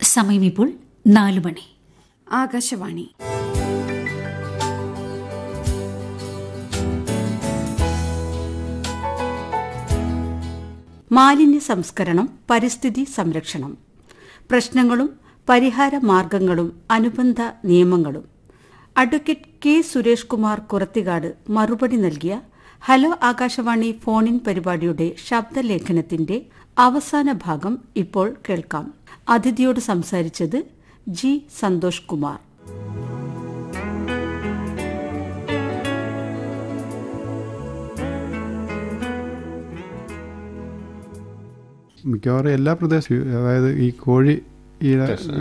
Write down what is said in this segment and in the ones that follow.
സമയം ഇപ്പോൾ നാലു മണി ആകാശവാണി മാലിന്യ സംസ്കരണം പരിസ്ഥിതി സംരക്ഷണം പ്രശ്നങ്ങളും പരിഹാര മാർഗങ്ങളും അനുബന്ധ നിയമങ്ങളും അഡ്വക്കേറ്റ് കെ സുരേഷ് കുമാർ കുറത്തികാട് മറുപടി നൽകിയ ഹലോ ആകാശവാണി ഫോണിൻ പരിപാടിയുടെ ശബ്ദലേഖനത്തിന്റെ അവസാന ഭാഗം ഇപ്പോൾ കേൾക്കാം അതിഥിയോട് സംസാരിച്ചത് ജി സന്തോഷ് കുമാർ മിക്കവാറും എല്ലാ പ്രദേശവും അതായത് ഈ കോഴി ഈ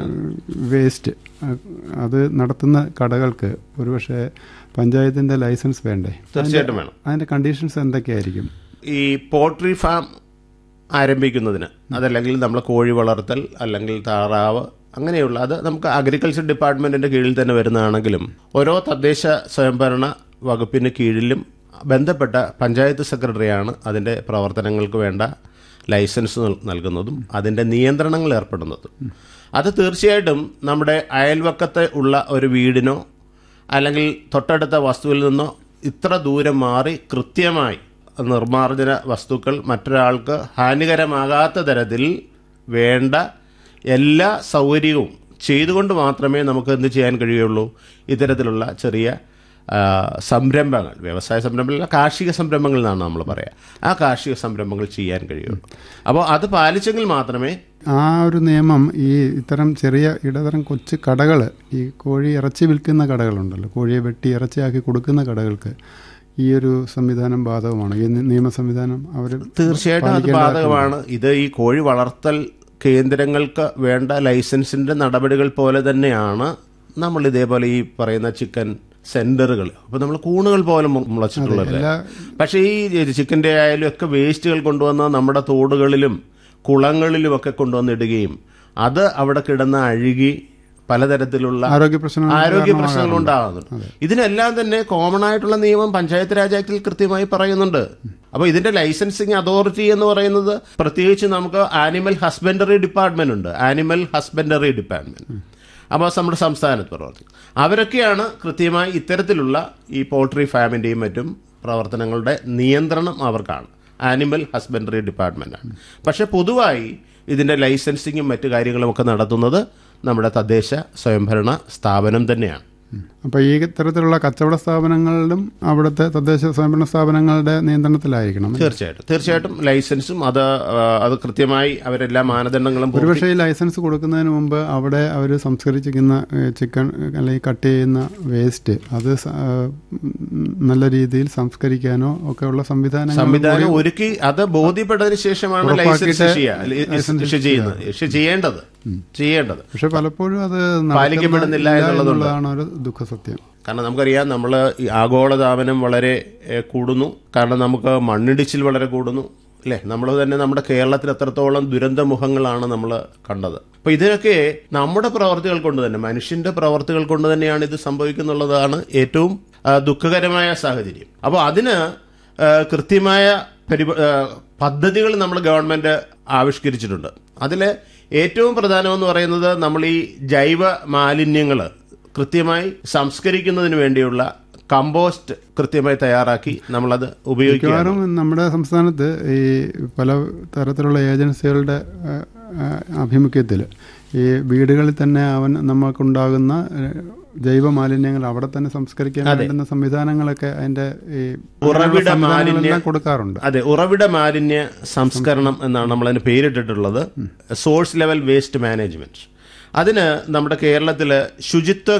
വേസ്റ്റ് അത് നടത്തുന്ന കടകൾക്ക് ഒരുപക്ഷെ പഞ്ചായത്തിന്റെ ലൈസൻസ് വേണ്ടേ തീർച്ചയായിട്ടും വേണം അതിന്റെ കണ്ടീഷൻസ് എന്തൊക്കെയായിരിക്കും ഈ പോൾട്രി ഫാം ആരംഭിക്കുന്നതിന് അതല്ലെങ്കിൽ നമ്മൾ കോഴി വളർത്തൽ അല്ലെങ്കിൽ താറാവ് അങ്ങനെയുള്ള അത് നമുക്ക് അഗ്രികൾച്ചർ ഡിപ്പാർട്ട്മെന്റിന്റെ കീഴിൽ തന്നെ വരുന്നതാണെങ്കിലും ഓരോ തദ്ദേശ സ്വയംഭരണ വകുപ്പിന് കീഴിലും ബന്ധപ്പെട്ട പഞ്ചായത്ത് സെക്രട്ടറിയാണ് അതിന്റെ പ്രവർത്തനങ്ങൾക്ക് വേണ്ട ലൈസൻസ് നൽ- നൽകുന്നതും അതിന്റെ നിയന്ത്രണങ്ങൾ ഏർപ്പെടുന്നതും അത് തീർച്ചയായിട്ടും നമ്മുടെ അയൽവക്കത്ത് ഉള്ള ഒരു വീടിനോ അല്ലെങ്കിൽ തൊട്ടടുത്ത വസ്തുവിൽ നിന്നോ ഇത്ര ദൂരം മാറി കൃത്യമായി നിർമ്മാർജ്ജന വസ്തുക്കൾ മറ്റൊരാൾക്ക് ഹാനികരമാകാത്ത തരത്തിൽ വേണ്ട എല്ലാ സൗകര്യവും ചെയ്തുകൊണ്ട് മാത്രമേ നമുക്ക് എന്ത് ചെയ്യാൻ കഴിയുള്ളൂ ഇത്തരത്തിലുള്ള ചെറിയ ആ, സംരംഭങ്ങൾ വ്യവസായ സംരംഭങ്ങളല്ല കാർഷിക സംരംഭങ്ങൾ എന്നാണ് നമ്മൾ പറയുക ആ കാർഷിക സംരംഭങ്ങൾ ചെയ്യാൻ കഴിയുള്ളൂ അപ്പോൾ അത് പാലിച്ചെങ്കിൽ മാത്രമേ ആ ഒരു നിയമം ഈ ഇത്തരം ചെറിയ ഇടതരം കൊച്ചു കടകൾ ഈ കോഴി ഇറച്ചി വിൽക്കുന്ന കടകളുണ്ടല്ലോ കോഴിയെ വെട്ടി ഇറച്ചിയാക്കി കൊടുക്കുന്ന കടകൾക്ക് ഈ ഒരു സംവിധാനം ബാധകമാണ് ഈ നി- നിയമ സംവിധാനം അവർ തീർച്ചയായിട്ടും അത് ബാധകമാണ് ഇത് ഈ കോഴി വളർത്തൽ കേന്ദ്രങ്ങൾക്ക് വേണ്ട ലൈസൻസിന്റെ നടപടികൾ പോലെ തന്നെയാണ് നമ്മൾ ഇതേപോലെ ഈ പറയുന്ന ചിക്കൻ സെന്ററുകൾ അപ്പൊ നമ്മൾ കൂണുകൾ പോലെ മു- മുളച്ചിട്ടുള്ളത് പക്ഷേ ഈ ചിക്കന്റെ ആയാലും ഒക്കെ വേസ്റ്റുകൾ കൊണ്ടുവന്ന് നമ്മുടെ തോടുകളിലും കുളങ്ങളിലും ഒക്കെ കൊണ്ടുവന്നിടുകയും അത് അവിടെ കിടന്ന് അഴുകി പലതരത്തിലുള്ള ആരോഗ്യ പ്രശ്നങ്ങൾ ആരോഗ്യ പ്രശ്നങ്ങൾ ഉണ്ടാകുന്നുണ്ട് ഇതിനെല്ലാം തന്നെ കോമൺ ആയിട്ടുള്ള നിയമം പഞ്ചായത്ത് രാജ് ആക്ടിൽ കൃത്യമായി പറയുന്നുണ്ട് അപ്പോൾ ഇതിന്റെ ലൈസൻസിങ് അതോറിറ്റി എന്ന് പറയുന്നത് പ്രത്യേകിച്ച് നമുക്ക് ആനിമൽ ഹസ്ബൻഡറി ഡിപ്പാർട്ട്മെന്റ് ഉണ്ട് ആനിമൽ ഹസ്ബൻഡറി ഡിപ്പാർട്ട്മെന്റ് അപ്പോൾ നമ്മുടെ സംസ്ഥാനത്ത് പ്രവർത്തിക്കും അവരൊക്കെയാണ് കൃത്യമായി ഇത്തരത്തിലുള്ള ഈ പോൾട്രി ഫാമിന്റെയും മറ്റും പ്രവർത്തനങ്ങളുടെ നിയന്ത്രണം അവർക്കാണ് ആനിമൽ ഹസ്ബൻഡറി ഡിപ്പാർട്ട്മെന്റാണ് പക്ഷെ പൊതുവായി ഇതിന്റെ ലൈസൻസിങ്ങും മറ്റു കാര്യങ്ങളും ഒക്കെ നടത്തുന്നത് നമ്മുടെ തദ്ദേശ സ്വയംഭരണ സ്ഥാപനം തന്നെയാണ് അപ്പോൾ ഈ തരത്തിലുള്ള കച്ചവട സ്ഥാപനങ്ങളിലും അവിടുത്തെ തദ്ദേശ സ്വയംഭരണ സ്ഥാപനങ്ങളുടെ നിയന്ത്രണത്തിലായിരിക്കണം തീർച്ചയായിട്ടും തീർച്ചയായിട്ടും ലൈസൻസും അത് ആ, അത് കൃത്യമായി അവരെല്ലാ മാനദണ്ഡങ്ങളും പൂർത്തി- ഒരുപക്ഷെ ഈ ലൈസൻസ് കൊടുക്കുന്നതിന് മുമ്പ് അവിടെ അവർ സംസ്കരിച്ചിരിക്കുന്ന ഏഹ്, ചിക്കൻ അല്ലെങ്കിൽ കട്ട് ചെയ്യുന്ന വേസ്റ്റ് അത് സ- ഏഹ്, ഉം, നല്ല രീതിയിൽ സംസ്കരിക്കാനോ ഒക്കെ ഉള്ള സംവിധാനങ്ങൾ സംവിധാനം ഒരുക്കി അത് ബോധ്യപ്പെട്ടതിന് ശേഷമാണ് ലൈസൻസ് ഉറപ്പാക്കിയിട്ട് ഇഷ്യൂ ഇഷ്യൂ ചെയ്യുന്നത് ഇഷ്യൂ ചെയ്യേണ്ടത് ചെയ്യേണ്ടത് പക്ഷെ പലപ്പോഴും അത് നടക്കുന്നില്ല പാലിക്കപ്പെടുന്നില്ല എന്നുള്ളതുണ്ട്. എന്നുള്ളതാണ് ഒരു ദുഃഖസത്യം കാരണം നമുക്കറിയാം നമ്മൾ ഈ ആഗോളതാപനം വളരെ ഏ, കൂടുന്നു കാരണം നമുക്ക് മണ്ണിടിച്ചിൽ വളരെ കൂടുന്നു അല്ലേ നമ്മൾ തന്നെ നമ്മുടെ കേരളത്തിൽ എത്രത്തോളം ദുരന്ത മുഖങ്ങളാണ് നമ്മൾ കണ്ടത് അപ്പൊ ഇതിനൊക്കെ നമ്മുടെ പ്രവർത്തികൾ കൊണ്ട് തന്നെ മനുഷ്യന്റെ പ്രവർത്തികൾ കൊണ്ട് തന്നെയാണ് ഇത് സംഭവിക്കുന്നുള്ളതാണ് ഏറ്റവും ആ, ദുഃഖകരമായ സാഹചര്യം അപ്പോൾ അതിന് ആ, കൃത്യമായ പരിപ ആ, പദ്ധതികൾ നമ്മൾ ഗവൺമെന്റ് ആവിഷ്കരിച്ചിട്ടുണ്ട് അതിൽ ഏറ്റവും പ്രധാനമെന്ന് പറയുന്നത് നമ്മൾ ഈ ജൈവ മാലിന്യങ്ങൾ കൃത്യമായി സംസ്കരിക്കുന്നതിന് വേണ്ടിയുള്ള കമ്പോസ്റ്റ് കൃത്യമായി തയ്യാറാക്കി നമ്മളത് ഉപയോഗിക്കുക മിക്കവാറും നമ്മുടെ സംസ്ഥാനത്ത് ഈ പല തരത്തിലുള്ള ഏജൻസികളുടെ ഏഹ്, ഏഹ്, ആഭിമുഖ്യത്തിൽ ഈ വീടുകളിൽ തന്നെ അവൻ നമുക്കുണ്ടാകുന്ന ഏഹ്, ജൈവ മാലിന്യങ്ങൾ അവിടെ തന്നെ സംസ്കരിക്കാൻ വേണ്ടുന്ന സംവിധാനങ്ങളൊക്കെ അതിന്റെ ഈ ഉറവിട സംവിധാനങ്ങളെല്ലാം മാലിന്യ കൊടുക്കാറുണ്ട് അതെ ഉറവിട മാലിന്യ സംസ്കരണം എന്നാണ് നമ്മൾ അതിന് പേരിട്ടിട്ടുള്ളത് സോഴ്സ് ലെവൽ വേസ്റ്റ് മാനേജ്മെന്റ് അതിന് നമ്മുടെ കേരളത്തിൽ ശുചിത്വ